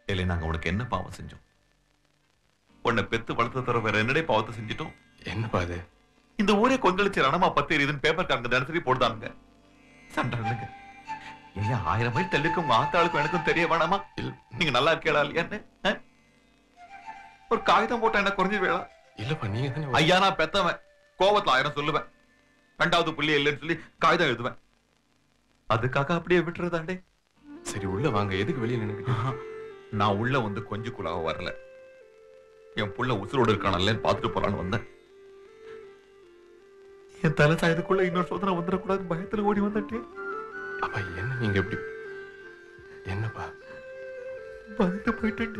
இல்லை நாங்க உனக்கு என்ன பாவம் செஞ்சோம் உன்னை பெத்து வளர்த்து தர வேற என்னடே பாவத்தை செஞ்சிட்டோம் என்னப்பா அது இந்த ஊரே கொந்தளிச்சு ரணமா பத்து எரியுதுன்னு பேப்பர் காரங்க தினசரி போடுதானுங்க சண்டை இல்லைங்க ஏன் ஆயிரம் மைல் தள்ளிக்கு உங்க ஆத்தாளுக்கும் எனக்கும் தெரிய வேணாமா நீங்க நல்லா இருக்கீங்களா இல்லையான்னு ஆ? ஒரு காகிதம் போட்டா என்ன குறைஞ்சு வேளா இல்லப்பா நீங்க தானே ஐயா நான் பெத்தவன் கோவத்துல ஆயிரம் சொல்லுவேன் ரெண்டாவது புள்ளி இல்லைன்னு சொல்லி காகிதம் எழுதுவேன் அதுக்காக அப்படியே விட்டுறதாண்டே சரி உள்ள வாங்க எதுக்கு வெளியே நின்னுக்கிட்டு நான் உள்ள வந்து கொஞ்சம் குலாக வரல என் புள்ள உசுரோடு இருக்கானல்ல பார்த்துட்டு போலான்னு வந்தேன் என் தலை சாயதுக்குள்ள இன்னொரு சோதனை வந்துடக்கூடாது பயத்துல ஓடி வந்துட்டேன் அப்பா என்ன நீங்க எப்படி என்னப்பா பயந்து போயிட்டேன்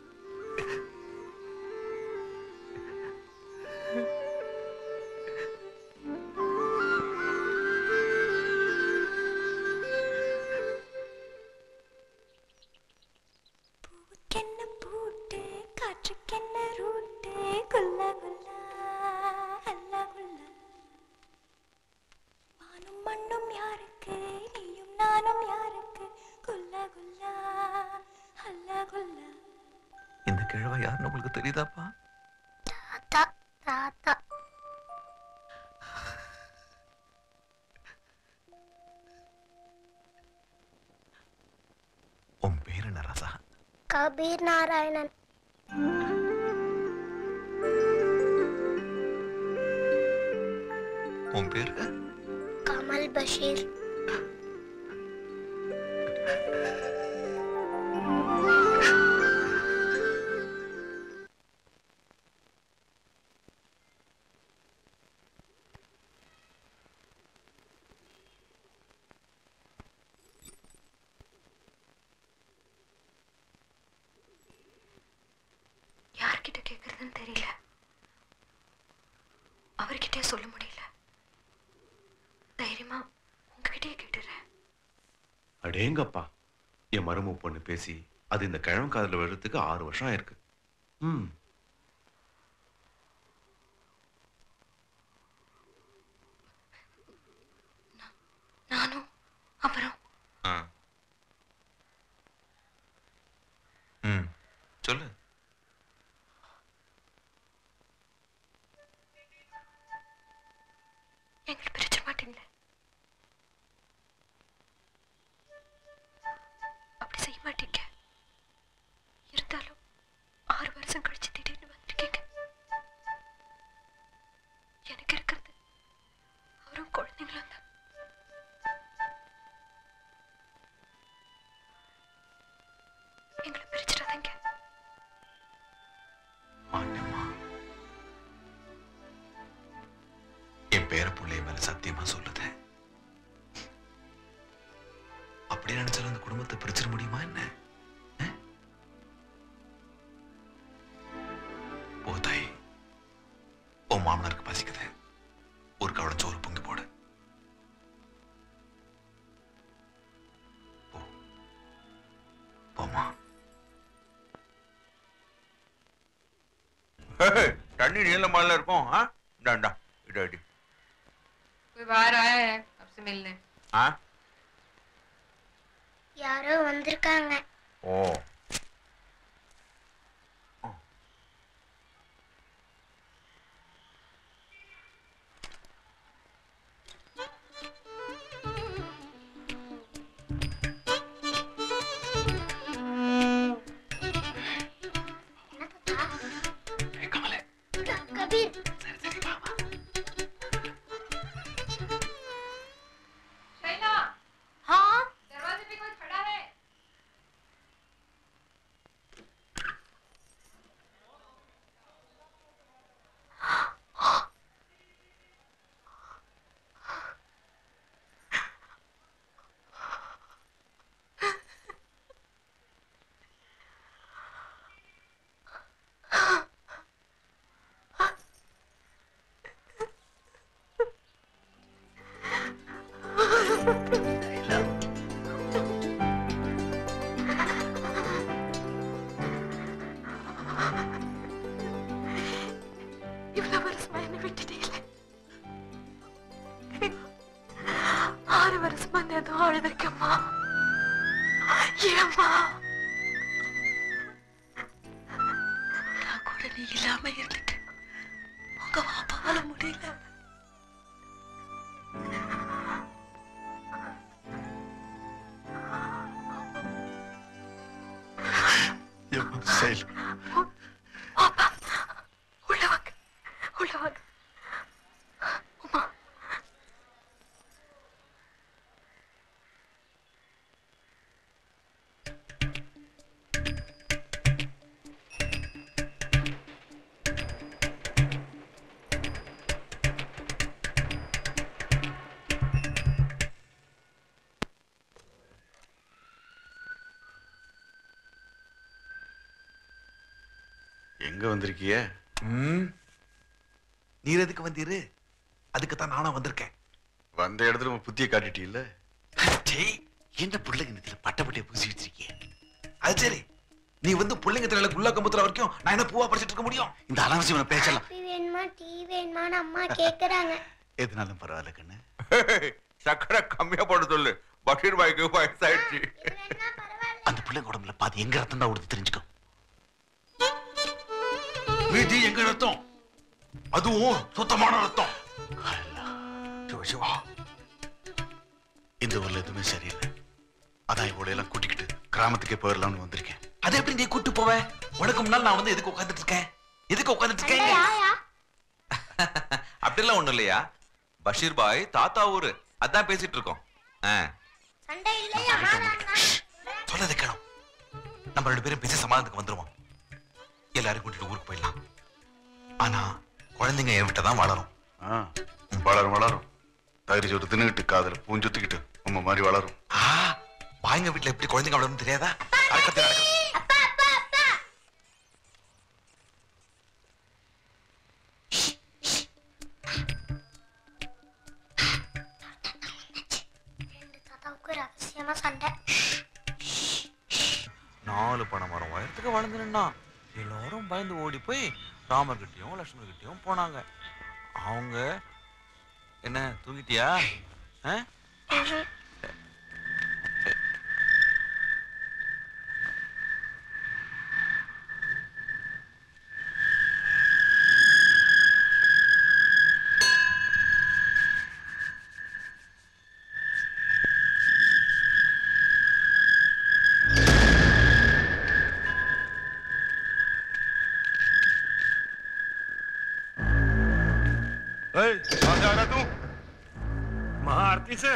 பூக்கென்ன பூட்டு காற்றுக்கென்ன ரூட்டு குல்லா குல்லா அல்லா குல்லா வானும் மண்ணும் யாருக்கு நீயும் நானும் யாருக்கு குல்லா குல்லா அல்லா குல்லா இந்த கிழவ யாருன்னு உங்களுக்கு தெரியுதாப்பா தாத்தா தாத்தா உன் பேர் என்ன ரசா கபீர் நாராயணன் உன் பேரு கமல் பஷீர் யார்கிட்ட கேட்கறதுன்னு தெரியல அவர்கிட்டயே சொல்ல முடியல தைரியமா உங்ககிட்டயே கேட்டுறேன் அடேங்கப்பா என் மருமக பொண்ணு பேசி அது இந்த கிழவன் காதுல விழுறதுக்கு ஆறு வருஷம் ஆயிருக்கு ம் நானும் அப்புறம் ஆ. ம் சொல்லு எங்களை பிரிச்ச மாட்டீங்களே அப்படி செய்ய மாட்டீங்க இருந்தாலும் ஆறு வருஷம் கழிச்சு திடீர்னு வந்திருக்கீங்க எனக்கு இருக்கிறது அவரும் குழந்தைங்களும் தான் எங்களை பிரிச்சிடாதீங்க மாட்டேம்மா என் பேர பிள்ளைய மேல சத்தியமா சொல்லுது அப்படி நினைச்சாலும் அந்த குடும்பத்தை பிரிச்சிட முடியுமா என்ன அஹ்? போ தாய் உன் மாமனாருக்கு பசிக்குது ஒரு கவலை சோறு பொங்கி போடு போ. போம்மா தண்ணி நீளமால இருக்கும் ஆ இந்தா இந்தா இடு அடி कोई बाहर आया है आपसे मिलने ஆ யாரோ வந்திருக்காங்க ஓ கபீர் शैला हाँ दरवाजे पे कोई खड़ा है இவ்வளவு வருஷமா என்னை விட்டுட்டீங்களே ஆறு வருஷமா இந்த எதுவும் அழுதுருக்கம்மா ஏம்மா நீ இல்லாம இருந்துட்டு உங்க பாப்பாவால முடியல செயல் பாப்பா உள்ள வாங்க உள்ள வாங்க உமா எங்க வந்திருக்கிய நீர் எதுக்கு வந்தீரு அதுக்கு தான் நானும் வந்திருக்கேன் வந்த இடத்துல உன் புத்திய காட்டிட்டீல்ல டேய் என்ன பிள்ளைங்க நெத்தில பட்டப்பட்டிய பூசி வச்சிருக்கீங்க அது சரி நீ வந்து பிள்ளைங்க தலையில குள்ள கம்புத்துற வரைக்கும் நான் என்ன பூவா படிச்சிட்டு இருக்க முடியும் இந்த அனாவசியமான பேச்செல்லாம் டீ வேணுமா டீ வேணுமான்னு அம்மா கேக்குறாங்க எதுனாலும் பரவாயில்ல கண்ணு சக்கரை கம்மியா போட சொல்லு பஷீர் பாய்க்கு வயசாயிடுச்சு இது வேணா பரவாயில்ல அந்த பிள்ளைங்க உடம்புல பாதி எங்க ரத்தம் தான் கொடுத்து தெரிஞ்சுக்கோ மீதி எங்க ரத்தம் அதுவும் சுத்தமான ரத்தம் சிவா, சிவா. இந்த ஊர்ல எதுவுமே சரியில்லை அதான் இவ்வளவு எல்லாம் கூட்டிக்கிட்டு கிராமத்துக்கே போயிடலாம்னு வந்திருக்கேன் அது எப்படி நீ கூட்டு போவ உனக்கு முன்னால் நான் வந்து எதுக்கு உட்கார்ந்துட்டு இருக்கேன் எதுக்கு உட்கார்ந்துட்டு சண்டை இருக்கேன் யாயா அப்படிலாம் ஒண்ணும் இல்லையா பஷீர் பாய் தாத்தா ஊரு அதான் பேசிட்டு இருக்கோம் ஆ. சண்டை இல்லையா சொல்லதை கேளும் நம்ம ரெண்டு பேரும் பேசி சமாதானத்துக்கு வந்துருவோம் எல்லாரும் கூட்டிட்டு ஊருக்கு போயிடலாம் ஆனா குழந்தைங்க என் விட்ட தான் வளரும் ஆ, வளரும் வளரும் தயிர் சோறு தின்னுகிட்டு காதல பூஞ்சுத்திக்கிட்டு உம்ம மாதிரி வளரும் ஆ, பாய்ங்க வீட்டுல எப்படி குழந்தைங்க வளரும் தெரியாதா அடக்கத்தை நடக்க ரெண்டு தாத்தாவுக்கு ரகசியமா சண்டை நாலு பனை மரம் உயரத்துக்கு வளர்ந்து நின்னான் எல்லாரும் பயந்து ஓடி போய் ராமர்கிட்டயும் லட்சுமணர்கிட்டயும் போனாங்க அவங்க என்ன தூங்கிட்டியா ஆ? कहाँ जा रहा तू महाआरती से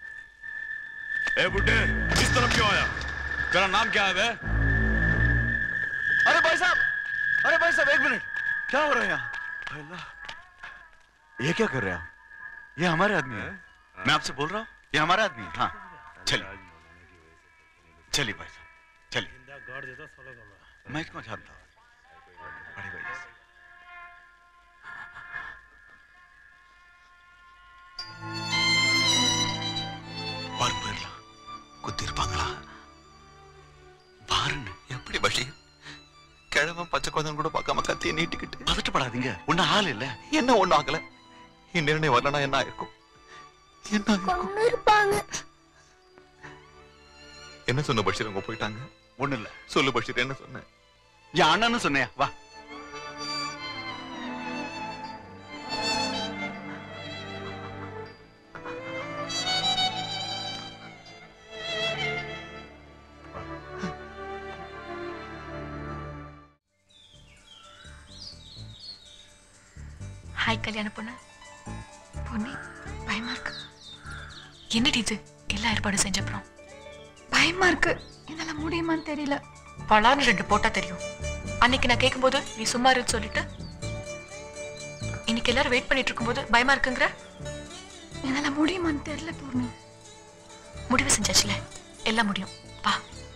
ए बुड्ढे इस तरफ क्यों आया तेरा नाम क्या है बे? अरे भाई साहब अरे भाई साहब एक मिनट क्या हो रहा है यहाँ अल्लाह ये क्या कर रहे हो ये हमारे आदमी है मैं आपसे बोल रहा हूँ ये हमारा आदमी है हाँ चलिए चलिए भाई साहब चलिए मैं इसको जानता हूँ बड़े भाई से। பாரு போயிடலாம் குத்தி இருப்பாங்களா பாருன்னு எப்படி பஷீர் கிழவன் பச்சை குழந்தை கூட பார்க்காம கத்தியை நீட்டிக்கிட்டு பதட்டப்படாதீங்க ஒன்னும் ஆள் இல்ல என்ன ஒண்ணு ஆகல இந்நிர்ணயம் வரலனா என்ன ஆயிருக்கும் என்ன ஆயிருக்கும்? கொண்டு இருப்பாங்க என்ன சொன்ன பஷீர் அவங்க போயிட்டாங்க ஒண்ணும் இல்ல சொல்லு பஷீர் என்ன சொன்ன என் அண்ணன்னு சொன்னியா வா ஹாய் கல்யாண பொண்ணு பொண்ணு பயமா இருக்கு என்னடி இது எல்லா ஏற்பாடும் செஞ்ச அப்புறம் பயமா இருக்கு என்னால முடியுமான்னு தெரியல பலான்னு ரெண்டு போட்டா தெரியும் அன்னைக்கு நான் கேட்கும்போது நீ சும்மா இருந்து சொல்லிட்டு இன்னைக்கு எல்லாரும் வெயிட் பண்ணிட்டு இருக்கும்போது பயமா இருக்குங்கிற என்னால முடியுமான்னு தெரியல பூர்ணி முடிவு செஞ்சாச்சுல எல்லாம் முடியும் வா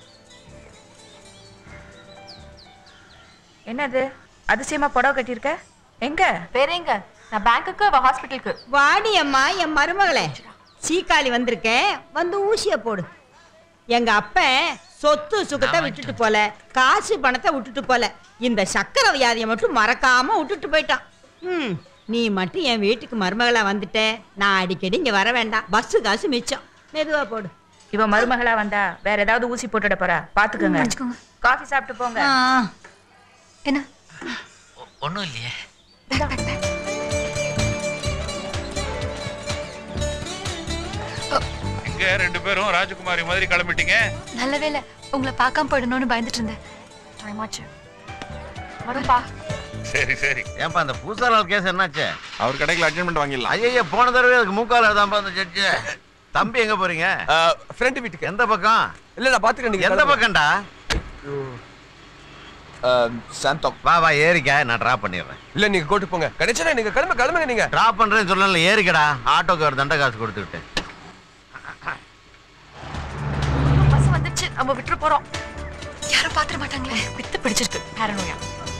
என்னது அதிசயமா புடவை கட்டியிருக்க எங்க வேற எங்க நான் பேங்க்குக்கு அவ ஹாஸ்பிட்டலுக்கு வாடி அம்மா என் மருமகளே சீக்காளி வந்திருக்கேன் வந்து ஊசிய போடு எங்க அப்பன் சொத்து சுகத்தை விட்டுட்டு போல காசு பணத்தை விட்டுட்டு போல இந்த சக்கரை வியாதியை மட்டும் மறக்காம விட்டுட்டு போயிட்டான் ம் நீ மட்டும் என் வீட்டுக்கு மருமகளா வந்துட்ட நான் அடிக்கடி இங்க வர வேண்டாம் பஸ் காசு மிச்சம் மெதுவா போடு இவ மருமகளா வந்தா வேற ஏதாவது ஊசி போட்டுட போறா பாத்துக்கோங்க வச்சுக்கோங்க காஃபி சாப்பிட்டு போங்க ஆ, என்ன ஒன்றும் இல்லையே எங்க ரெண்டு பேரும் ராஜகுமாரி மாதிரி கிளம்பிட்டீங்க நல்ல வேளை உங்களை பார்க்காம போயிடணும்னு பயந்துட்டு இருந்தேன் டைம் ஆச்சு வரும்பா சரி சரி ஏன்பா அந்த பூசாலால் கேஸ் என்னாச்சு அவர் கடைக்குள்ள அட்ஜென்மெண்ட் வாங்கிடலாம் ஐயா போன தடவை அதுக்கு மூக்கால தான்ப்பா அந்த ஜட்ஜு தம்பி எங்க போறீங்க ஃப்ரெண்ட் வீட்டுக்கு எந்த பக்கம் இல்ல நான் பாத்துக்கிறேன் நீங்க எந்த கிளம்புங்க. பக்கம்டா சாந்தம் வா வா ஏறிக்க நான் டிராப் பண்ணிடுறேன் இல்ல நீங்க கூட்டு போங்க கணேசனா நீங்க கிளம்பு கிளம்புங்க நீங்க டிராப் பண்றேன்னு சொல்லல ஏறிக்கடா ஆட்டோக்கு ஒரு தண்டை காசு கொடுத்துக்கிட்டு பஸ் வந்துருச்சு நம்ம விட்டுற போறோம் யாரும் பாத்துட மாட்டாங்களே வித்து பிடிச்சிருக்கு பேரனோயா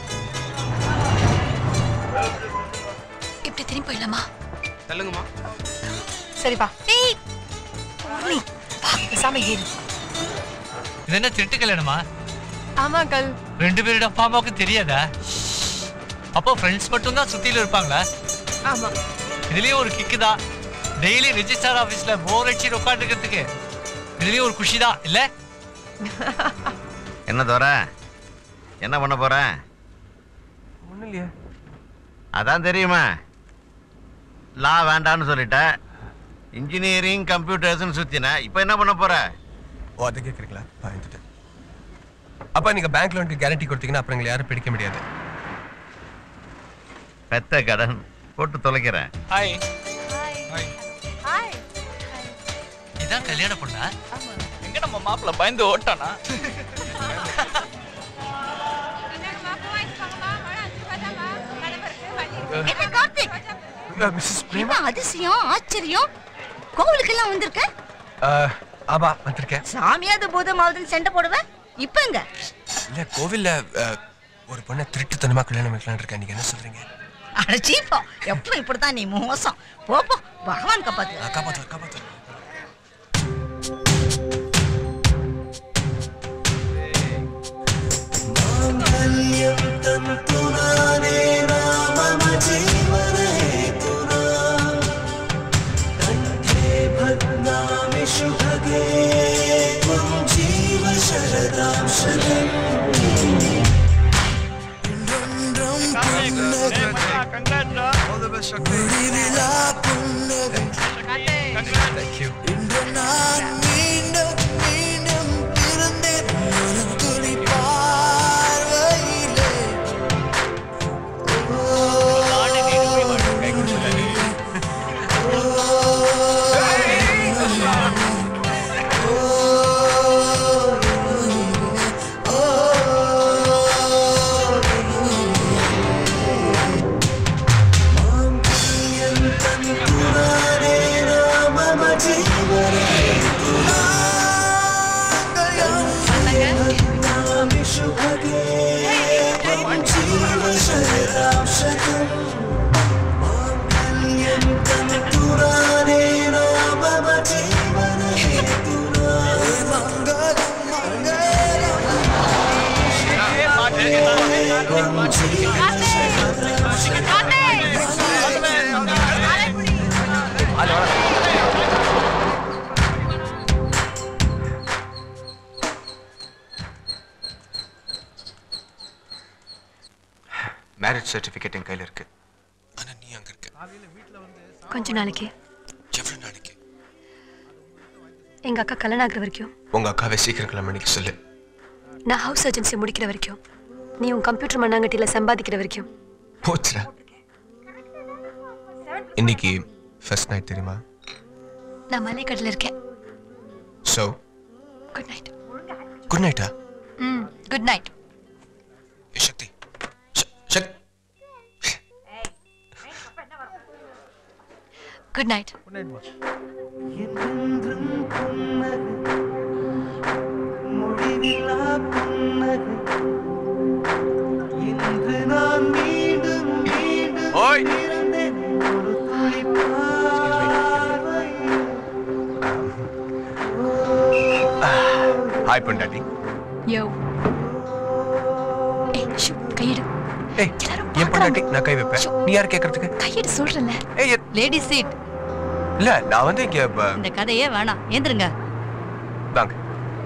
இப்படி திரும்பி போயிடலாமா சொல்லுங்கம்மா சரிப்பா ஏய் பூர்ணி வா பேசாம ஏறு இது என்ன திருட்டு கல்யாணமா ஆமா கல் ரெண்டு பேரோட அப்பா அம்மாவுக்கு தெரியாதா அப்போ ஃப்ரெண்ட்ஸ் மட்டும் தான் சுத்தில இருப்பாங்களா ஆமா இதுலயும் ஒரு கிக்கு தான் டெய்லி ரெஜிஸ்டர் ஆபீஸ்ல போர் அடிச்சு உட்காந்துக்கிறதுக்கு இதுலயும் ஒரு குஷி தான் இல்ல என்ன தோற என்ன பண்ண போற ஒண்ணும் இல்லையே அதான் தெரியுமா லா வேண்டான்னு சொல்லிட்ட இன்ஜினியரிங் கம்ப்யூட்டர்ஸ்னு சுத்தின இப்போ என்ன பண்ண போற ஓ அதை கேக்குறீங்களா பயந்துட்டேன் அப்பா நீங்க பேங்க் லோனுக்கு கேரண்டி கொடுத்தீங்கன்னா அப்புறம் எங்களை யாரும் பிடிக்க முடியாது பெத்த கடன் போட்டு தொலைக்கிறேன் ஹாய் ஹாய் இதான் கல்யாண பொண்ணா எங்க நம்ம மாப்பிள்ள பயந்து ஓட்டானா என்ன கார்த்திக் மிஸ்ஸஸ் என்ன அதிசயம் ஆச்சரியம் கோவிலுக்கெல்லாம் வந்திருக்க ஆமா வந்திருக்கேன் சாமியாவது பூதமாவதுன்னு சண்டை போடுவேன் இப்ப எங்க இல்ல கோவில்ல அஹ், ஒரு பொண்ணை திருட்டுத்தனமா கல்யாணம் வைக்கலாம்னு இருக்கேன் நீங்க என்ன சொல்றீங்க அடைச்சிப்போ எப்ப இப்படித்தான் நீ மோசம் போ போ பகவான் காப்பாத்து காப்பாத்து காப்பாத்து Thank you. மேரேஜ் சர்டிஃபிகேட் என் கையில் இருக்கு ஆனா நீ அங்க இருக்க கொஞ்ச நாளைக்கு எவ்வளவு நாளைக்கு எங்க அக்கா கல்யாணம் ஆகுற வரைக்கும் உங்க அக்காவை சீக்கிரம் கல்யாணம் பண்ணிக்க சொல்லு நான் ஹவுஸ் ஏஜென்சி முடிக்கிற வரைக்கும் நீ உன் கம்ப்யூட்டர் மண்ணாங்கட்டியில சம்பாதிக்கிற வரைக்கும் போச்சுடா இன்னைக்கு ஃபர்ஸ்ட் நைட் தெரியுமா நான் மலைக்கடல இருக்கேன் ஸோ குட் நைட் குட் நைட்டா ம் குட் நைட் சக்தி சக் குட் நைட் ஓய் ஹாய் பொண்டாட்டி யோ ஏய் ஷூ கையெடு ஏய் என் பொண்டாட்டி நான் கை வைப்பேன் நீ யார் கேட்கறதுக்கு கையெடு சொல்றல ஏய் லேடி சீட் இல்ல நான் வந்து இங்க ப- இந்த கதையே வேணாம் ஏந்திருங்க வாங்க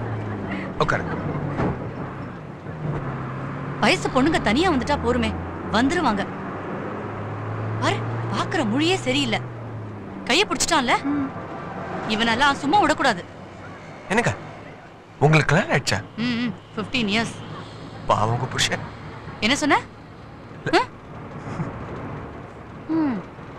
உட்காருங்க வயசு பொண்ணுங்க தனியா வந்துட்டா போருமே வந்துருவாங்க பாரு பாக்குற மொழியே சரியில்லை கைய பிடிச்சிட்டான்ல இவனெல்லாம் சும்மா விடக்கூடாது என்னங்க உங்களுக்கு கல்யாணம் ஆயிடுச்சா ம் ஃபிஃப்டீன் இயர்ஸ் பாவம் உங்க புருஷன் என்ன சொன்ன ஆ? ம்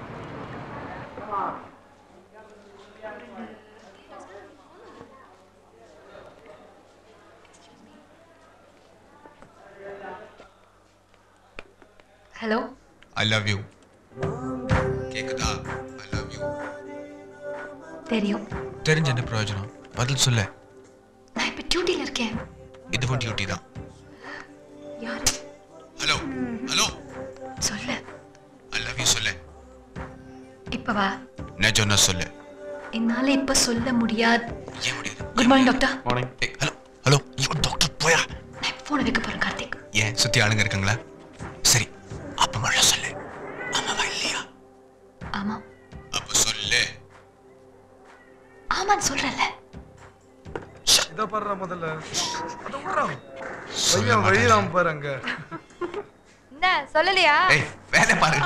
ஹலோ ஐ லவ் யூ கேக்குதா ஐ லவ் யூ தெரியும் தெரிஞ்ச என்ன பிரயோஜனம் பதில் சொல்ல நான் இப்ப டியூட்டில இருக்கேன் இதுவும் டியூட்டி தான் யாரு ஹலோ ஹலோ சொல்லு ஐ லவ் யூ சொல்ல இப்ப வா நான் சொன்ன சொல்லு என்னால இப்ப சொல்ல முடியாது good morning doctor morning hello hello ஐயோ டாக்டர் போயா நான் போன வைக்க போறேன் கார்த்திக் ஏன் சுத்தி ஆளுங்க இருக்காங்களா சரி அப்ப முதல்ல சொல்லு ஆமாவா இல்லையா ஆமா அப்ப சொல்லு ஆமான்னு சொல்றேன்ல இதை பாடுறா முதல்ல அதை விட்றா பையன் வழியிலாம் பாரு அங்க என்ன சொல்லலையா ஏய் வேலை பாருங்க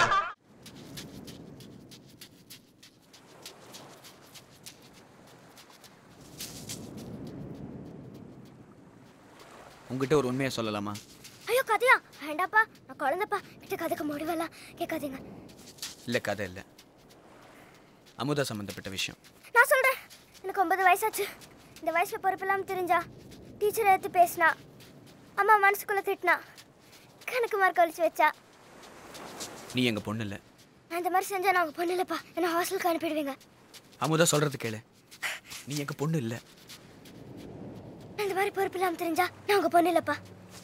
உங்ககிட்ட ஒரு உண்மையை சொல்லலாமா ஐயோ கதையா வேண்டாப்பா நான் குழந்தைப்பா கிட்ட கதைக்க முடிவெல்லாம் கேட்காதீங்க இல்லை கதை இல்லை அமுதா சம்மந்தப்பட்ட விஷயம் நான் சொல்றேன் எனக்கு ஒன்பது வயசாச்சு இந்த வயசுல பொறுப்பில்லாம தெரிஞ்சா டீச்சர் எடுத்து பேசினா அம்மா மனசுக்குள்ள திட்டினா கணக்கு மார்க் அழிச்சு வச்சா நீ எங்கள் பொண்ணு இல்லை நான் இந்த மாதிரி செஞ்சா நான் உங்க பொண்ணு இல்லப்பா என்ன ஹாஸ்டலுக்கு அனுப்பிடுவீங்க அமுதா சொல்கிறது கேளு நீ எங்கள் பொண்ணு இல்லை நான் இந்த மாதிரி பொறுப்பில்லாம தெரிஞ்சா நான் உங்க பொண்ணு இல்லப்பா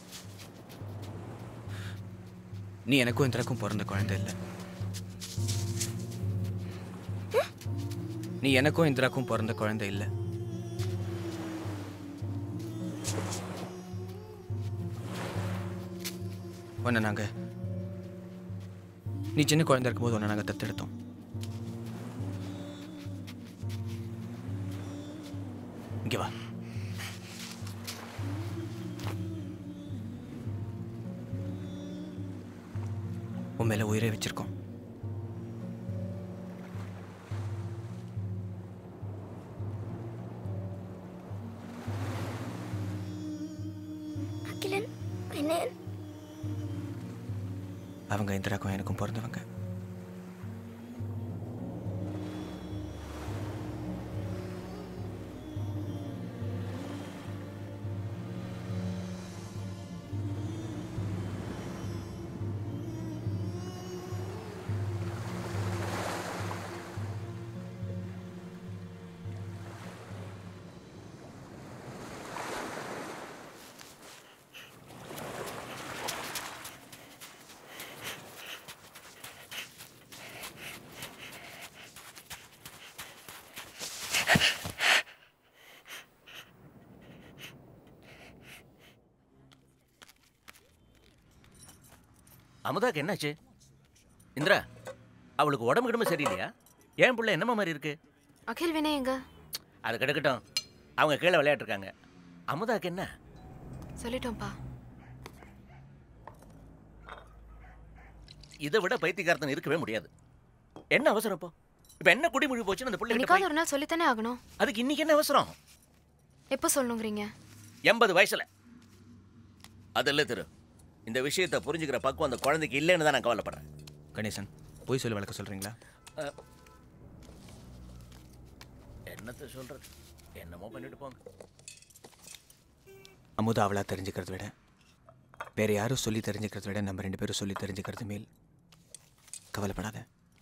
நீ எனக்கும் இந்திரக்கும் பிறந்த குழந்தை இல்லை நீ எனக்கும் இந்திராக்கும் பிறந்த குழந்தை இல்லை உன்னை நாங்க நீ சின்ன குழந்தை இருக்கும்போது உன்னை நாங்கள் தத்தெடுத்தோம் இங்கே வா உன் மேல உயிரை வச்சிருக்கோம் அகிலன் என்னன் அவங்க இந்திராக்கும் எனக்கும் பிறந்தவங்க அமுதாக்கு என்னாச்சு இந்திரா அவளுக்கு உடம்பு கிடம்பு சரியில்லையா ஏன் புள்ள என்னம்மா மாதிரி இருக்கு அகில் வினய் எங்க அது கிடக்கட்டும் அவங்க கீழே விளையாட்டுருக்காங்க அமுதாக்கு என்ன சொல்லிட்டோம்ப்பா இதை விட பைத்தியக்காரத்தன் இருக்கவே முடியாது என்ன அவசரம் இப்போ இப்போ என்ன குடிமொழி போச்சுன்னு அந்த பிள்ளை என்னைக்காவது ஒரு நாள் சொல்லித்தானே ஆகணும் அதுக்கு இன்னைக்கு என்ன அவசரம் எப்போ சொல்லணுங்கிறீங்க எண்பது வயசுல அதில் திரு இந்த விஷயத்தை புரிஞ்சுக்கிற பக்குவம் அந்த குழந்தைக்கு இல்லைன்னு தான் நான் கவலைப்படுறேன் கணேசன் பொய் சொல்லி வளர்க்க சொல்றீங்களா அஹ், என்னத்த சொல்றது என்னமோ பண்ணிட்டு போங்க அமுதா அவளா தெரிஞ்சுக்கிறத விட வேற யாரும் சொல்லி தெரிஞ்சுக்கிறத விட நம்ம ரெண்டு பேரும் சொல்லி தெரிஞ்சுக்கிறது மேல் கவலைப்படாத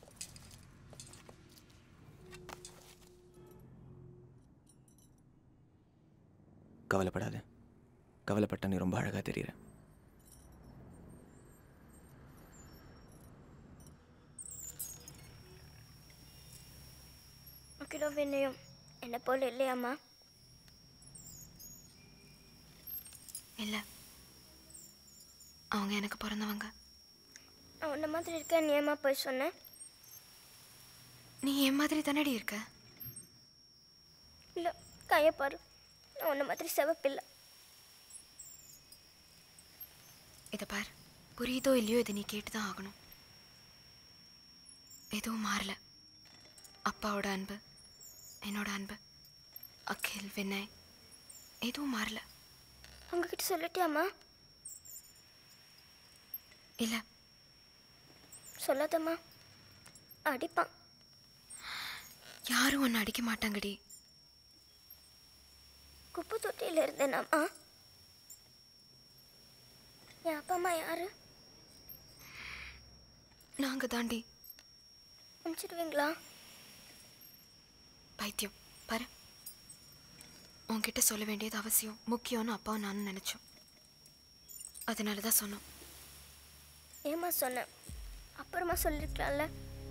கவலைப்படாத கவலைப்பட்ட நீ ரொம்ப அழகா தெரியுற அகிலோ வினயம் என்ன போல இல்லையாம்மா இல்ல அவங்க எனக்கு பிறந்தவங்க நான் உன்ன மாதிரி இருக்கேன் நீ ஏமா போய் சொன்னேன் நீ என் மாதிரி தானடி இருக்க இல்லை கையை பாரு நான் உன்ன மாதிரி செவப்பில்லை இதை பார் புரியுதோ இல்லையோ இதை நீ கேட்டு தான் ஆகணும் எதுவும் மாறல அப்பாவோட அன்பு என்னோட அன்பு அகில் வினய் எதுவும் மாறல உங்ககிட்ட சொல்லிட்டியாம்மா இல்ல சொல்லாதம்மா அடிப்பான் யாரும் ஒன்று அடிக்க மாட்டாங்கடி குப்பை தொட்டியில் இருந்தேனாம்மா என் அப்பா அம்மா யாரு நாங்க தாண்டி அனுப்பிச்சிடுவீங்களா பைத்தியம் பாரு உன்கிட்ட சொல்ல வேண்டியது அவசியம் முக்கியம்னு அப்பாவும் நானும் நினைச்சோம் அதனால தான் சொன்னோம் ஏம்மா சொன்னேன் அப்புறமா சொல்லிருக்கலாம்ல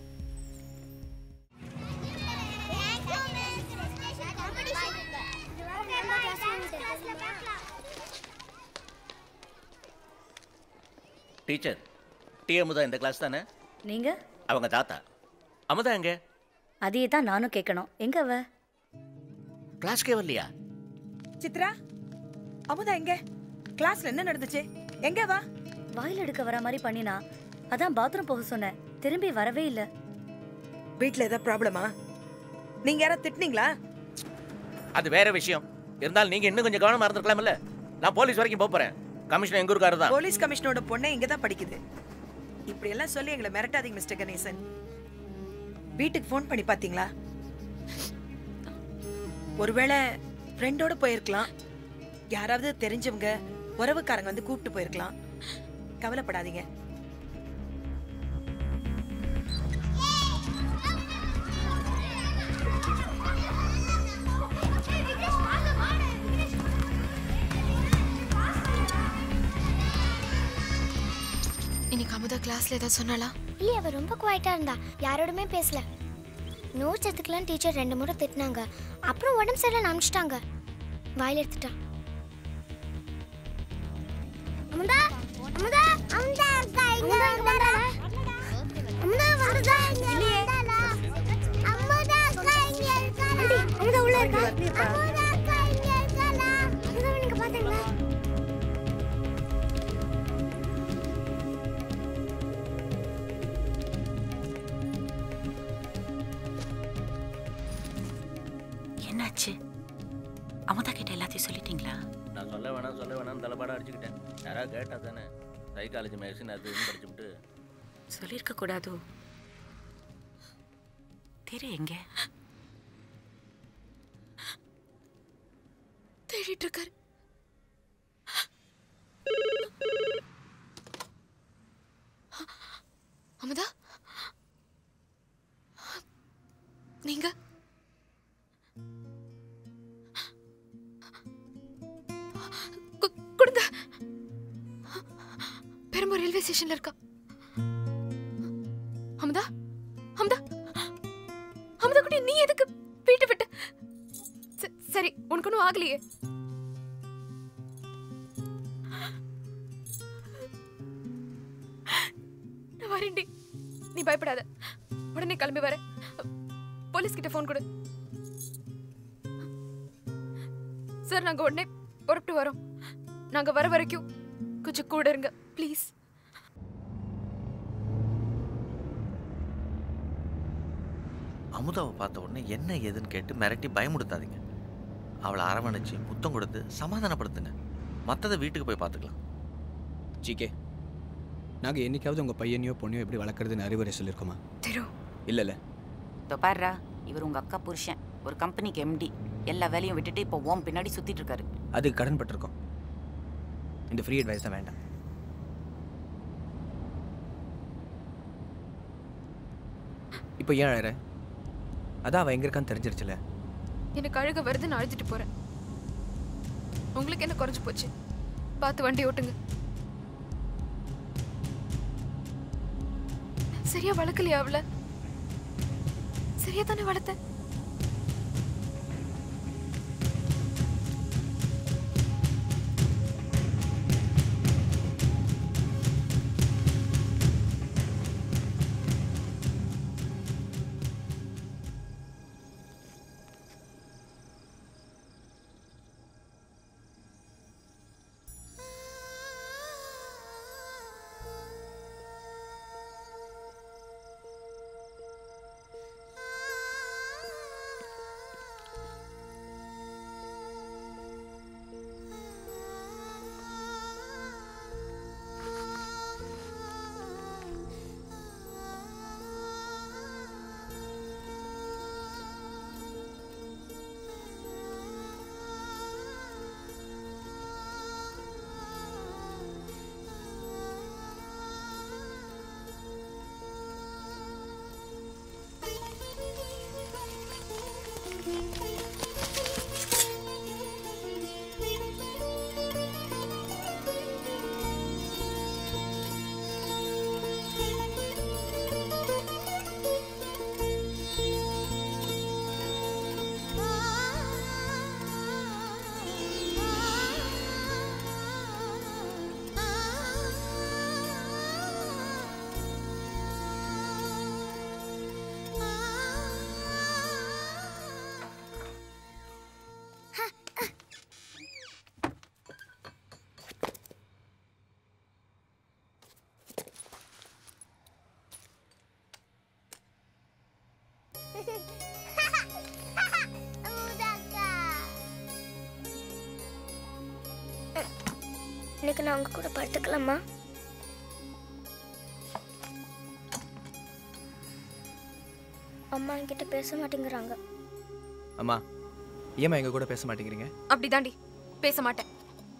டீச்சர் டி அமுதா இந்த கிளாஸ் தானே நீங்க அவங்க தாத்தா அமுதா எங்க அதையே தான் நானும் கேட்கணும் எங்க அவ கிளாஸ்க்கே வரலையா சித்ரா அமுதா எங்க கிளாஸ்ல என்ன நடந்துச்சு எங்க வா வாயில் எடுக்க வர மாதிரி பண்ணினா அதான் பாத்ரூம் போக சொன்னேன் திரும்பி வரவே இல்ல வீட்ல ஏதாவது ப்ராப்ளமா நீங்க யாராவது திட்டுனீங்களா அது வேற விஷயம் இருந்தாலும் நீங்க இன்னும் கொஞ்சம் கவனமா இருந்திருக்கலாம்ல நான் போலீஸ் வரைக்கும் போப் போறேன் கமிஷனர் எங்க ஊருக்காரர் தான் போலீஸ் கமிஷனரோட பொண்ணே இங்க தான் படிக்குது இப்படி எல்லாம் சொல்லி எங்களை மிரட்டாதீங்க மிஸ்டர் கணேசன் வீட்டுக்கு ஃபோன் பண்ணி பாத்தீங்களா ஒருவேளை ஃப்ரெண்டோட போயிருக்கலாம் யாராவது தெரிஞ்சவங்க உறவுக்காரங்க வந்து கூப்பிட்டு போயிருக்கலாம் கவலைப்படாதீங்க இன்னைக்கு அமுதா கிளாஸ்ல ஏதாவது சொன்னாலா இல்லையே அவ ரொம்ப குவாய்ட்டா இருந்தா யாரோடுமே பேசல நோட்ஸ் எடுத்துக்கலாம் டீச்சர் ரெண்டு முறை திட்டினாங்க அப்புறம் உடம்பு சரியில்லை அனுப்பிச்சிட்டாங்க வாயில் எடுத்துட்டான் அமுதா அமுதா அமுதா அக்கா இங்க வந்தாடா அமுதா வந்ததா இல்லையே அமுதா அக்கா இங்க இருக்காளா அமுதா உள்ள இருக்கா அமுதா அக்கா இங்க இருக்காளா அமுதா நீங்க பாத்தீங்களா என்னாச்சு அமுதா கிட்ட எல்லாத்தையும் சொல்லிட்டீங்களா நான் சொல்ல வேணாம் சொல்ல வேணாம் தலைப்பாட அடிச்சுக்கிட்டேன் யாராவது கேட்டா தானே சைக்காலஜி மெடிசன் அது இதுன்னு படிச்சுட்டு சொல்லியிருக்க கூடாதோ திரு எங்க தேடிட்டு இருக்காரு அமுதா நீங்க கு- கொடுங்க பெரும்பூர் ரயில்வே ஸ்டேஷன்ல இருக்கா அமுதா அமுதா அமுதா குட்டி நீ எதுக்கு வீட்டை விட்டு ச- சரி உனக்கு ஒன்றும் ஆகலையே நான் வரேன்டி நீ பயப்படாத உடனே கிளம்பி வரேன் போலீஸ் கிட்ட ஃபோன் கொடு சார் நாங்க உடனே புறப்பட்டு வரோம் நாங்க வர வரைக்கும் கொஞ்சம் கூட இருங்க ப்ளீஸ் அமுதாவை பார்த்த உடனே என்ன ஏதுன்னு கேட்டு மிரட்டி பயமுடுத்தாதீங்க அவளை அரவணைச்சு முத்தம் கொடுத்து சமாதானப்படுத்துங்க மற்றதை வீட்டுக்கு போய் பார்த்துக்கலாம் ஜிகே நாங்கள் என்னைக்காவது உங்கள் பையனையோ பொண்ணையோ எப்படி வளர்க்குறதுன்னு அறிவுரை சொல்லியிருக்கோமா திரு இல்லை இல்லை இதோ பாருடா இவர் உங்க அக்கா புருஷன் ஒரு கம்பெனிக்கு எம்டி எல்லா வேலையும் விட்டுட்டு இப்போ ஓம் பின்னாடி சுத்திட்டு இருக்காரு அதுக்கு கடன் பட்டிருக்கோம் இந்த ஃப்ரீ அட்வைஸ் தான் வேண்டாம் இப்போ ஏன் அழற அதான் அவன் எங்க இருக்கான்னு தெரிஞ்சிருச்சுல எனக்கு அழுக வருது நான் அழுதுட்டு போறேன் உங்களுக்கு என்ன குறைஞ்சு போச்சு பார்த்து வண்டி ஓட்டுங்க சரியா வளர்க்கலையா அவள சரியா தானே வளர்த்தேன் இன்னைக்கு நான் உங்க கூட படுத்துக்கலாமா அம்மா என்கிட்ட பேச மாட்டேங்கிறாங்க அம்மா ஏம்மா எங்க கூட பேச மாட்டேங்கிறீங்க அப்படிதாண்டி பேச மாட்டேன்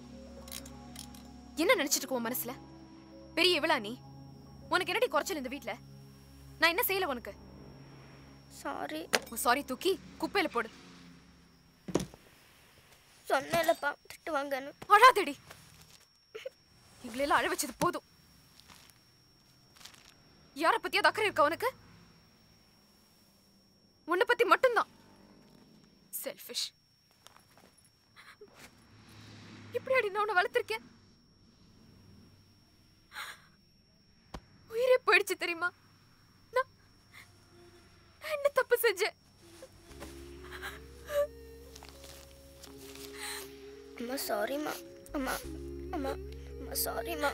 என்ன நினைச்சிட்டு இருக்க உன் மனசுல பெரிய இவளா நீ உனக்கு என்னடி குறைச்சல் இந்த வீட்ல நான் என்ன செய்யல உனக்கு சாரி சாரி தூக்கி குப்பையில போடு சொன்னேன்லப்பா திட்டு வாங்கன்னு அழாதடி இவளெல்லாம் அழ வச்சது போதும் யார பத்தியாவது அக்கறை இருக்கா உனக்கு உன்னை பத்தி மட்டும்தான் செல்ஃபிஷ் இப்படி அடி நான் உன்னை வளர்த்திருக்கேன் உயிரே போயிடுச்சு தெரியுமா நான் நான் என்ன தப்பு செஞ்சேன் அம்மா சாரிம்மா அம்மா அம்மா அம்மா சாரிம்மா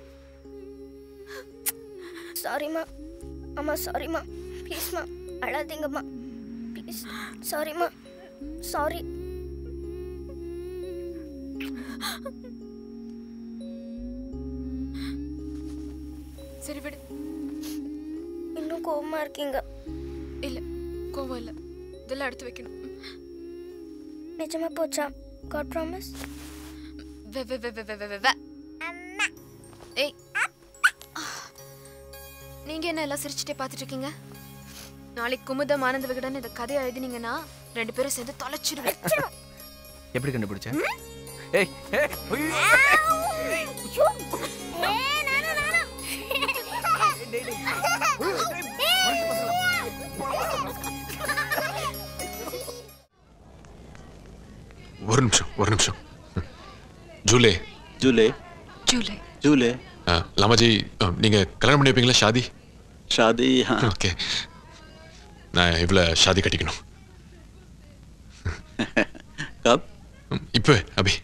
சாரிம்மா அம்மா சாரிம்மா ப்ளீஸ்மா அழாதீங்கம்மா ப்ளீஸ் சாரிம்மா சாரி சரி விடு இன்னும் கோவமா இருக்கீங்க இல்ல கோவம் இல்ல இதெல்லாம் எடுத்து வைக்கணும் நிஜமா போச்சா காட் ப்ராமிஸ் வெ வெ வெ வெ வெ வெ வெ வெ. ஏய் நீங்க என்ன எல்லாம் சிரிச்சுட்டே பார்த்துட்டு இருக்கீங்க நாளைக்கு குமுதம் ஆனந்த விகடன் இந்த கதையை எழுதினீங்கன்னா ரெண்டு பேரும் சேர்ந்து தொலைச்சிடுவேன் எப்படி கண்டுபிடிச்ச ஏய் ஏய் ஐயோ. ஒரு நிமிஷம் ஒரு நிமிஷம் ஜூலே ஜூலே ஜூலே ஜூலே ஆ, லாமாஜி ஆ, நீங்க கல்யாணம் பண்ணி வைப்பீங்களா ஷாதி ஷாதி ஓகே நான் இவ்வளோ ஷாதி கட்டிக்கணும் கப் இப்போ அபி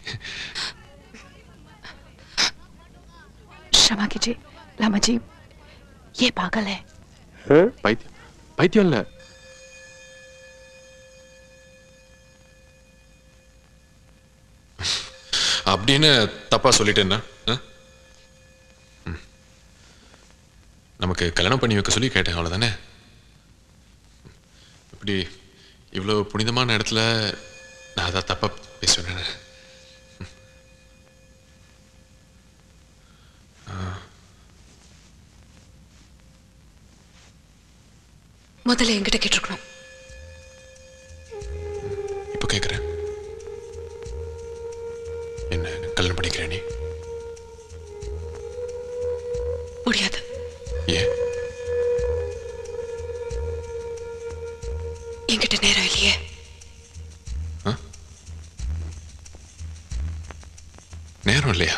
क्षमा कीजिए लामा जी ये पागल है பைத்தியம் பைத்தியம் இல்லை அப்படின்னு தப்பா சொல்லிட்டேன்னா ஆ? ம். நமக்கு கல்யாணம் பண்ணி வைக்க சொல்லி கேட்டேன் அவ்வளோதானே இப்படி இவ்வளோ புனிதமான இடத்துல நான் அதான் தப்பா பேசுவேன் முதல்ல என்கிட்ட கேட்டிருக்கணும் இப்போ கேட்குறேன் என்ன கல்யாணம் பண்ணிக்கிறேன் நீ முடியாது ஏன் என்கிட்ட நேரம் இல்லையே நேரம் இல்லையா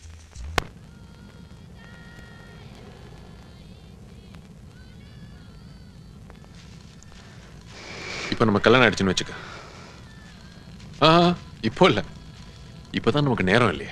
இப்போ நம்ம கல்யாணம் ஆயிடுச்சுன்னு வச்சுக்க ஆ இப்போ இல்லை இப்போதான் நமக்கு நேரம் இல்லையே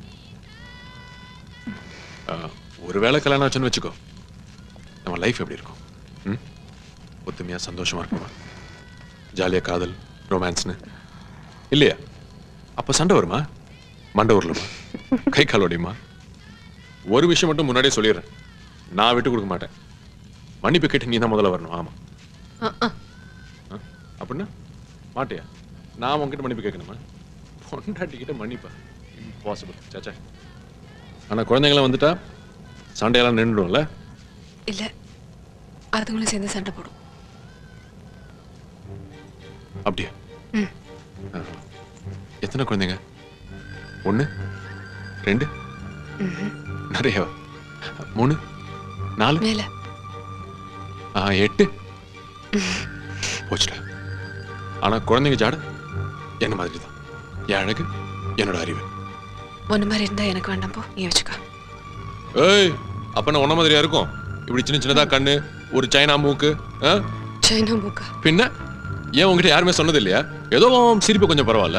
ஆ, ஒருவேளை கல்யாணம் ஆச்சுன்னு வச்சுக்கோ நம்ம லைஃப் எப்படி இருக்கும் ம் ஒத்துமையா சந்தோஷமா இருக்குமா ஜாலியா காதல் ரொமான்ஸ்னு இல்லையா அப்போ சண்டை வருமா மண்டை உருளுமா கை கால் ஒடியுமா ஒரு விஷயம் மட்டும் முன்னாடியே சொல்லிடுறேன் நான் விட்டு கொடுக்க மாட்டேன் மன்னிப்பு கேட்டு நீ தான் முதல்ல வரணும் ஆமா ஆ? அப்படின்னா மாட்டியா நான் உன்கிட்ட மன்னிப்பு கேட்கணுமா பொண்டாட்டிக்கிட்ட மன்னிப்பா இம்பாசிபிள் சாச்சா ஆனா குழந்தைங்களாம் வந்துட்டா சண்டையெல்லாம் நின்றுடும்ல இல்ல அதுங்களும் சேர்ந்து சண்டை போடும் அப்படியா ம். ஆ. எத்தனை குழந்தைங்க ஒன்று ரெண்டு ம்ஹும். நிறையவா மூணு நாலு மேல ஆ எட்டு போச்சுடா ஆனா குழந்தைங்க ஜாட என்ன மாதிரி தான் என் அழகு என்னோட அறிவு ஒன்று மாதிரி இருந்தா எனக்கு வேண்டாம் போ நீ வச்சுக்கோ ஏய் அப்ப நான் உன்ன மாதிரியா இருக்கும் இப்படி சின்ன சின்னதா கண்ணு ஒரு சைனா மூக்கு ஆ? சைனா மூக்கா பின்ன ஏன் உங்ககிட்ட யாருமே சொன்னது இல்லையா ஏதோ உன் சிரிப்பு கொஞ்சம் பரவாயில்ல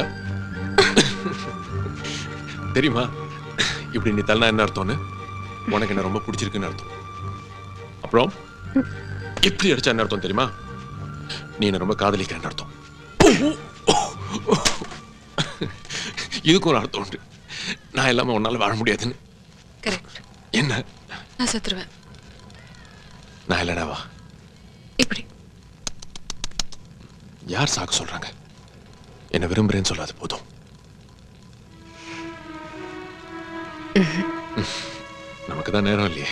தெரியுமா இப்படி நீ தள்ளனா என்ன அர்த்தம்னு உனக்கு என்ன ரொம்ப பிடிச்சிருக்குன்னு அர்த்தம் அப்புறம் இப்படி அடிச்சா என்ன அர்த்தம் தெரியுமா நீ என்ன ரொம்ப காதலிக்கிறேன்னு அர்த்தம் இதுக்கும் ஒரு அர்த்தம் உண்டு நான் இல்லாம உன்னால வாழ முடியாதுன்னு கரெக்ட் என்ன நான் செத்துருவேன் நான் இல்லடாவா இப்படி யார் சாக்க சொல்றாங்க என்ன விரும்புறேன்னு சொல்லாது போதும் நமக்கு தான் நேரம் இல்லையே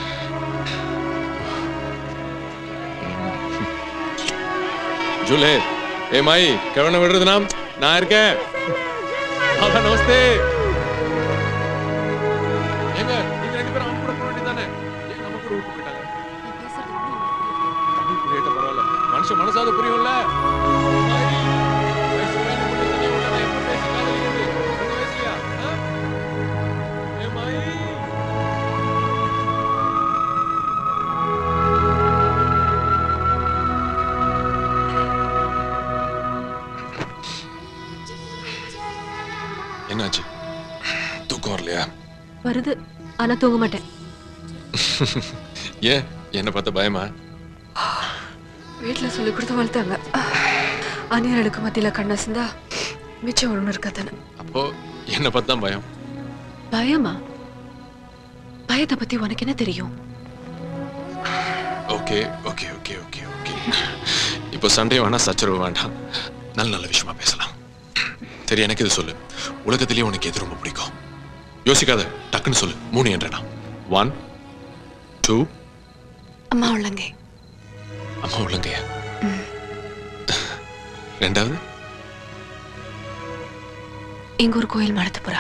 ஜூலே ஏ மாய் கவனம் விடுறதுனா நான் இருக்கேன் அதான் நமஸ்தே ஏங்க நீங்க ரெண்டு பேரும் அவங்க கூட போக வேண்டியதானே ஏன் நம்ம கூட விட்டு போயிட்டாங்க தமிழ் புரியட்ட பரவாயில்ல மனுஷன் மனசாவது புரியும்ல மாயி, வயசு பையனை மட்டும் தனியா விட்டா நான் எப்படி பேசி காதலிக்கிறது? உங்க வயசுலயா? ஆ? ஏ மாயி. என்னாச்சு தூக்கம் வரலையா வருது ஆனா தூங்க மாட்டேன் ஏன் என்ன பார்த்த பயமா வீட்டுல சொல்லி கொடுத்து வளர்த்தாங்க அந்நியர்களுக்கு மத்தியில கண்ணாசந்தா மிச்சம் ஒண்ணு இருக்காதானே அப்போ என்ன பார்த்து தான் பயம் பயமா பயத்தை பத்தி உனக்கு என்ன தெரியும் okay okay okay okay okay இப்போ சண்டே வேணா சச்சரவு வேண்டாம் நல்ல நல்ல விஷயமா பேசலாம் சரி எனக்கு இது சொல்லு உலகத்திலேயே உனக்கு எது ரொம்ப பிடிக்கும் யோசிக்காத டக்குன்னு சொல்லு மூணு என்றனா ஒன் டூ அம்மா உள்ளங்கை அம்மா உள்ளங்கையா ரெண்டாவது எங்க ஒரு கோயில் மடத்துப்புறா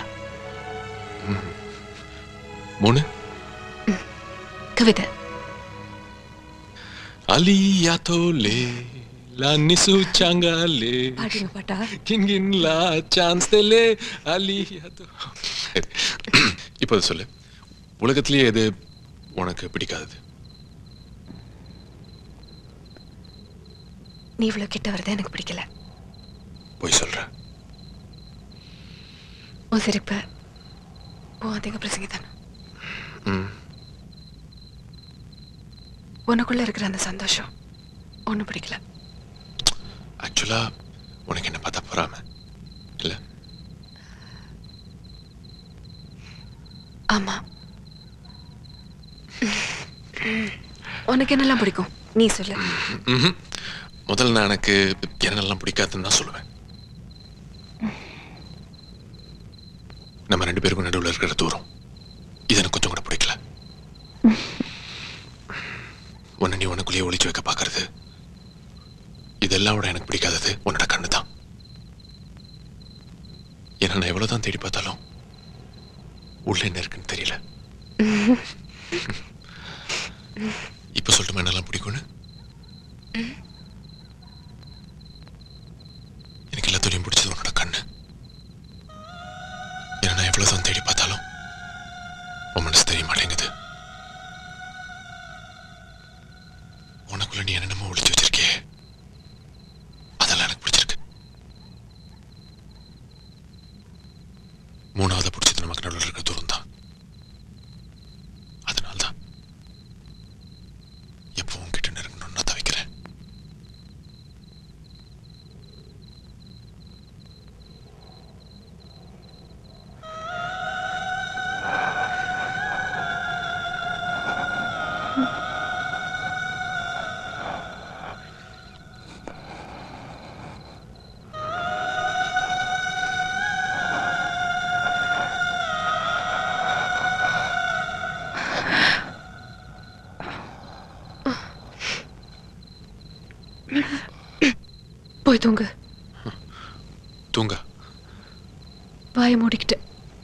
மூணு கவிதை அலியாத்தோலே லானிசு சாங்காலே பாடுங்க பாட்டா கின்கின் லா சான்ஸ் தெலே அலியாத்தோ இப்போ அது சொல்லு உலகத்திலேயே எது உனக்கு பிடிக்காதது நீ இவ்வளவு கிட்ட வரது எனக்கு பிடிக்கல போய் சொல்ற உன் சிரிப்பு உன் அதிக பிரசங்கிதானே ம் உனக்குள்ள இருக்கிற அந்த சந்தோஷம் ஒன்றும் பிடிக்கல ஆக்சுவலா உனக்கு என்ன பார்த்தா பொறாம இல்ல ஆமா உனக்கு என்னெல்லாம் பிடிக்கும் நீ சொல்லு ம்ஹும். முதல்ல நான் எனக்கு என்னெல்லாம் பிடிக்காதுன்னு தான் சொல்லுவேன் நம்ம ரெண்டு பேருக்கும் நடுவில் இருக்கிற தூரம் இது எனக்கு கொஞ்சம் கூட பிடிக்கல உன்னை நீ உனக்குள்ளேயே ஒளிச்சு வைக்க பார்க்கறது இதெல்லாம் விட எனக்கு பிடிக்காதது உன்னோட கண்ணு தான் ஏன்னா நான் எவ்வளவுதான் தேடி பார்த்தாலும் உள்ள என்ன இருக்குன்னு தெரியல இப்ப சொல்லட்டுமா என்னெல்லாம் பிடிக்கும்னு எனக்கு எல்லாத்துலயும் பிடிச்சது உன்னோட கண்ணு ஏன்னா நான் எவ்வளவுதான் தேடி பார்த்தாலும் உன் மனசு தெரிய மாட்டேங்குது உனக்குள்ள நீ என்னென்னமோ ஒளிச்சு வச்சிருக்கே அதெல்லாம் எனக்கு பிடிச்சிருக்கு மூணாவது பிடிச்சது நமக்கு நடுவில் இருக்கிற தூரம் தான் அதனால தான் எப்போ உன்கிட்ட நெருங்கணும்னு நான் தவிக்கிறேன் போய் தூங்கு தூங்க வாயை மூடிக்கிட்டு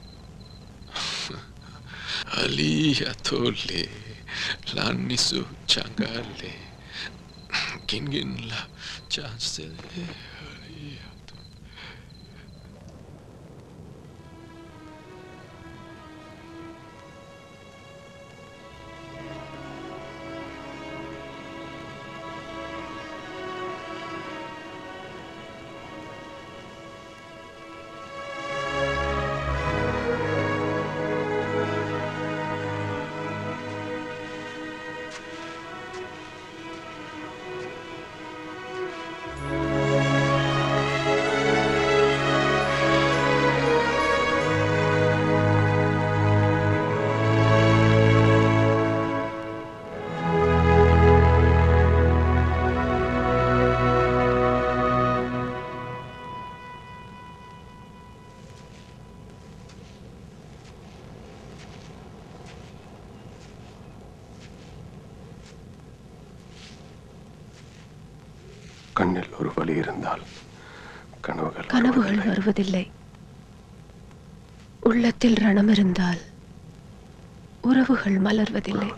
Aliatole, l'annisu changale, gingin la chancele. கண்ணில் ஒரு வலி இருந்தால் கனவுகள் கனவுகள் வருவதில்லை உள்ளத்தில் ரணம் இருந்தால் உறவுகள் மலர்வதில்லை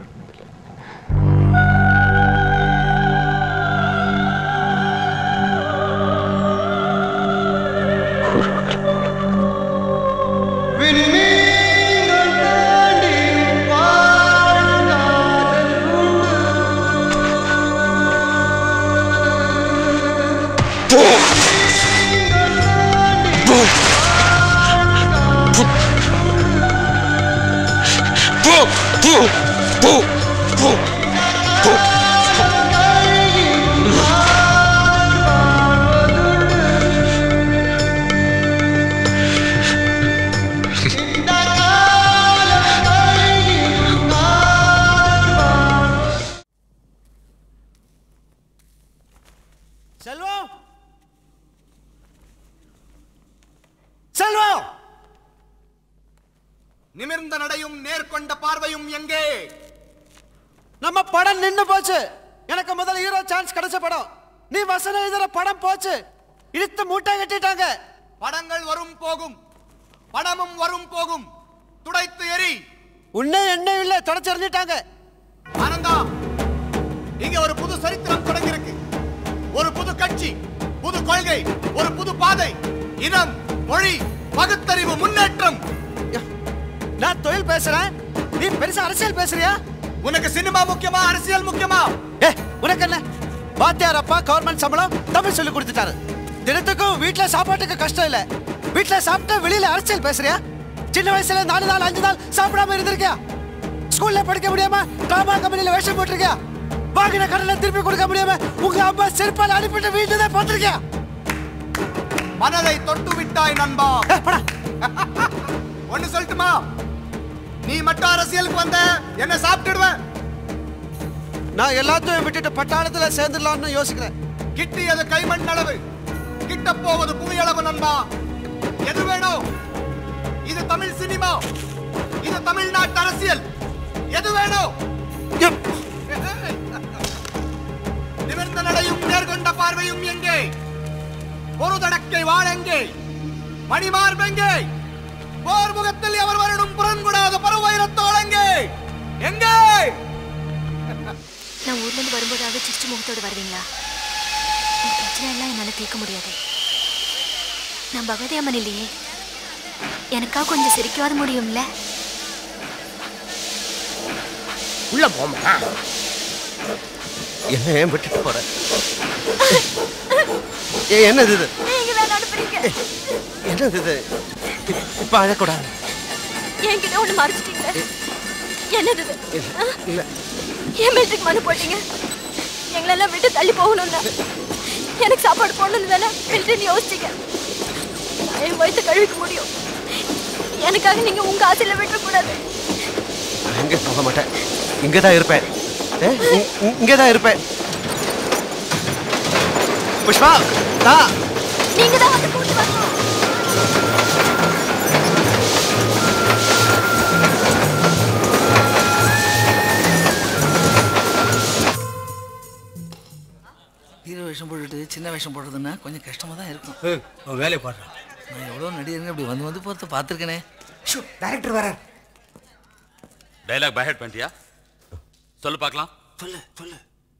செல்வம் செல்வம் நிமிர்ந்த நடையும் நேர்கொண்ட பார்வையும் எங்கே நம்ம படம் நின்னு போச்சு எனக்கு முதல்ல ஹீரோ சான்ஸ் கிடைச்ச படம் நீ வசனம் எழுதுற படம் போச்சு இழுத்து மூட்டை கட்டிட்டாங்க படங்கள் வரும் போகும் படமும் வரும் போகும் துடைத்து எரி உன்னை என்ன இல்ல தொடச்செறிஞ்சிட்டாங்க ஆனந்தா இங்க ஒரு புது சரித்திரம் தொடங்கியிருக்கு ஒரு புது கட்சி புது கொள்கை ஒரு புது பாதை இனம் மொழி பகுத்தறிவு முன்னேற்றம் நான் தொழில் பேசுறேன் நீ பெருசா அரசியல் பேசுறியா உனக்கு சினிமா முக்கியமா அரசியல் முக்கியமா ஏ உனக்கு என்ன வாத்தியார் அப்பா கவர்மெண்ட் சம்பளம் தமிழ் சொல்லி கொடுத்துட்டாரு தினத்துக்கும் வீட்ல சாப்பாட்டுக்கு கஷ்டம் இல்ல வீட்ல சாப்பிட்டு வெளியில அரசியல் பேசுறியா சின்ன வயசுல நாலு நாள் அஞ்சு நாள் சாப்பிடாம இருந்திருக்கியா ஸ்கூல்ல படிக்க முடியாம டிராமா கம்பெனில வேஷம் போட்டிருக்கியா வாங்கின கடனை திருப்பி கொடுக்க முடியாம உங்க அம்மா செருப்பால் அனுப்பிட்டு வீட்டு தான் பார்த்திருக்கியா மனதை தொட்டு விட்டாய் நண்பா ஒண்ணு சொல்லட்டுமா நீ மட்டும் அரசியலுக்கு வந்த என்ன சாப்பிட்டுடுவேன் நான் எல்லாத்தையும் விட்டுட்டு பட்டாளத்துல சேர்ந்துடலாம்னு யோசிக்கிறேன் கிட்டியது கைமண் அளவு கிட்ட போவது புவியளவு நண்பா எது வேணும் இது தமிழ் சினிமா இது தமிழ்நாட்டு அரசியல் எது வேணும் நிமிர்ந்த நடையும் நேர்கொண்ட பார்வையும் எங்கே பொருதடக்கை வாழெங்கே மணிமார்பெங்கே போர் முகத்தில் எவர் வருடும் புறன்கூடாத பருவயிரத்தோளெங்கே எங்கே நான் ஊர்ல இருந்து வரும்போதாவது சிரிச்சு முகத்தோட வருவீங்களா உங்க பிரச்சனை எல்லாம் என்னால தீர்க்க முடியாது நான் பகவதி அம்மன் இல்லையே எனக்கா கொஞ்சம் சிரிக்கவாது முடியும்ல உள்ள போமா என்ன ஏன் விட்டுட்டு போற ஏ என்னது இது நீங்க தான் அனுப்புறீங்க என்னது இது இப்- இப்ப அழக்கூடாது என்கிட்ட ஒண்ணு மறைச்சிட்டீங்க என்னது இது? ஆ? இல்ல ஏன் மிலிட்ரிக்கு மனு போட்டீங்க எங்களெல்லாம் விட்டு தள்ளி போகணும்னா எனக்கு சாப்பாடு போடணும்னு தானே மிலிட்ரின்னு யோசிச்சீங்க நான் என் வயிற்று கழுவிக்க முடியும் எனக்காக நீங்க உங்க ஆசையில விட்டுறக்கூடாது நான் எங்க போக மாட்டேன் இங்க தான் இருப்பேன் ஏ, இ- இ- இங்க தான் இருப்பேன் புஷ்பா நான் நீங்க தான் வந்து கூட்டு வரணும் ஹீரோ வேஷம் போட்டுட்டு சின்ன வேஷம் போடுறதுன்னா கொஞ்சம் கஷ்டமா தான் இருக்கும் உன் வேலையை பாடுறான் நான் எவ்வளோ நடிகருங்க இப்படி வந்து வந்து பார்த்து பார்த்துருக்கேனே டைரக்டர் வர டைலாக் பைஹெட் பண்ணிட்டியா சொல்லு பார்க்கலாம் சொல்லு சொல்லு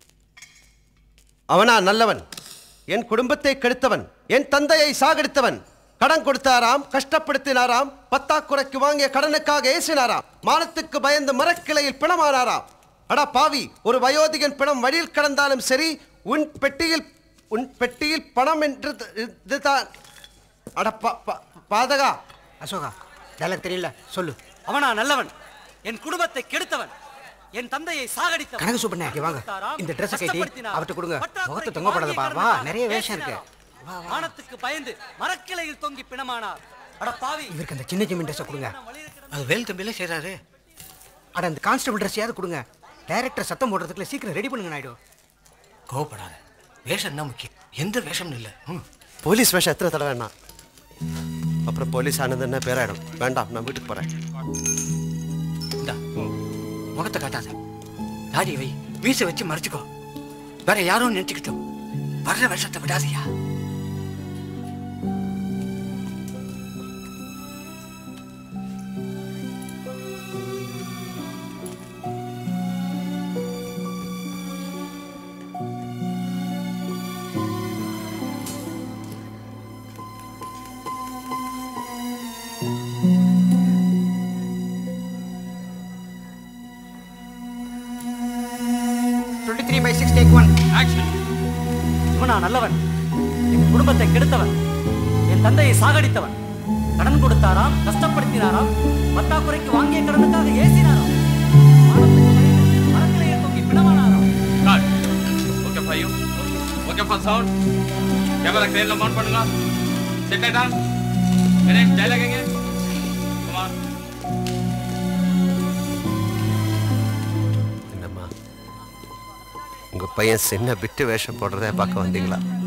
அவனா நல்லவன் என் குடும்பத்தை கெடுத்தவன் என் தந்தையை சாகடித்தவன் கடன் கொடுத்தாராம் கஷ்டப்படுத்தினாராம் பத்தாக்குறைக்கு வாங்கிய கடனுக்காக ஏசினாராம் மானத்துக்கு பயந்து மரக்கிளையில் பிணமானாராம் அடா பாவி ஒரு வயோதிகன் பிணம் வழியில் கடந்தாலும் சரி உன் பெட்டியில் உன் பெட்டியில் பணம் என்று இதுதான் அட பா- பா- பாதகா அசோகா டைலாக் தெரியல சொல்லு அவனா நல்லவன் என் குடும்பத்தை கெடுத்தவன் என் தந்தையை சாகடித்தவன் கனக சுப்பண்ணே இங்க வாங்க இந்த ட்ரெஸ் கட்டி அவர்கிட்ட கொடுங்க முகத்தை தொங்கப்படாதப்பா வா நிறைய வேஷம் இருக்கு வானத்துக்கு பயந்து மரக்கிளையில் தொங்கி பிணமானார் அட பாவி இவருக்கு அந்த சின்ன சின்ன ட்ரெஸ்ஸை கொடுங்க அது வேல் தம்பியில செய்கிறாரு அட அந்த கான்ஸ்டபிள் ட்ரெஸ்ஸையாவது கொடுங்க டைரக்டர் சத்தம் போடுறதுக்குள்ள சீக்கிரம் ரெடி பண்ணுங்க நாயுடு கோவப்படாத வேஷம் தான் முக்கியம் எந்த வேஷம் இல்லை ம் போலீஸ் வேஷம் எத்தனை தடவை வேணாம் அப்புறம் போலீஸ் ஆனது என்ன பேராயிடும் வேண்டாம் நான் வீட்டுக்கு போறேன் இந்தா முகத்தை காட்டாத தாடி வை மீசை வச்சு மறைச்சுக்கோ வேற யாரும் நினைச்சுக்கிட்டோம் வர்ற விஷத்தை விடாதியா twenty three by six take one action இவனா நல்லவன் என் குடும்பத்தை கெடுத்தவன் என் தந்தையை சாகடித்தவன் கடன் கொடுத்தாராம் கஷ்டப்படுத்தினாராம் பத்தாக்குறைக்கு வாங்கிய கடனுக்காக ஏசினாராம் மானத்துக்கு பயந்து மரக்கிளையை தூக்கி பிணமானாராம் Cut. Okay for you. Okay for sound. Camera crane on பண்ணுங்க. Sit it down. Finish. Dialogue again. Come on. என்னம்மா உங்க பையன் சின்ன பிட்டு வேஷம் போடுறத பார்க்க வந்தீங்களா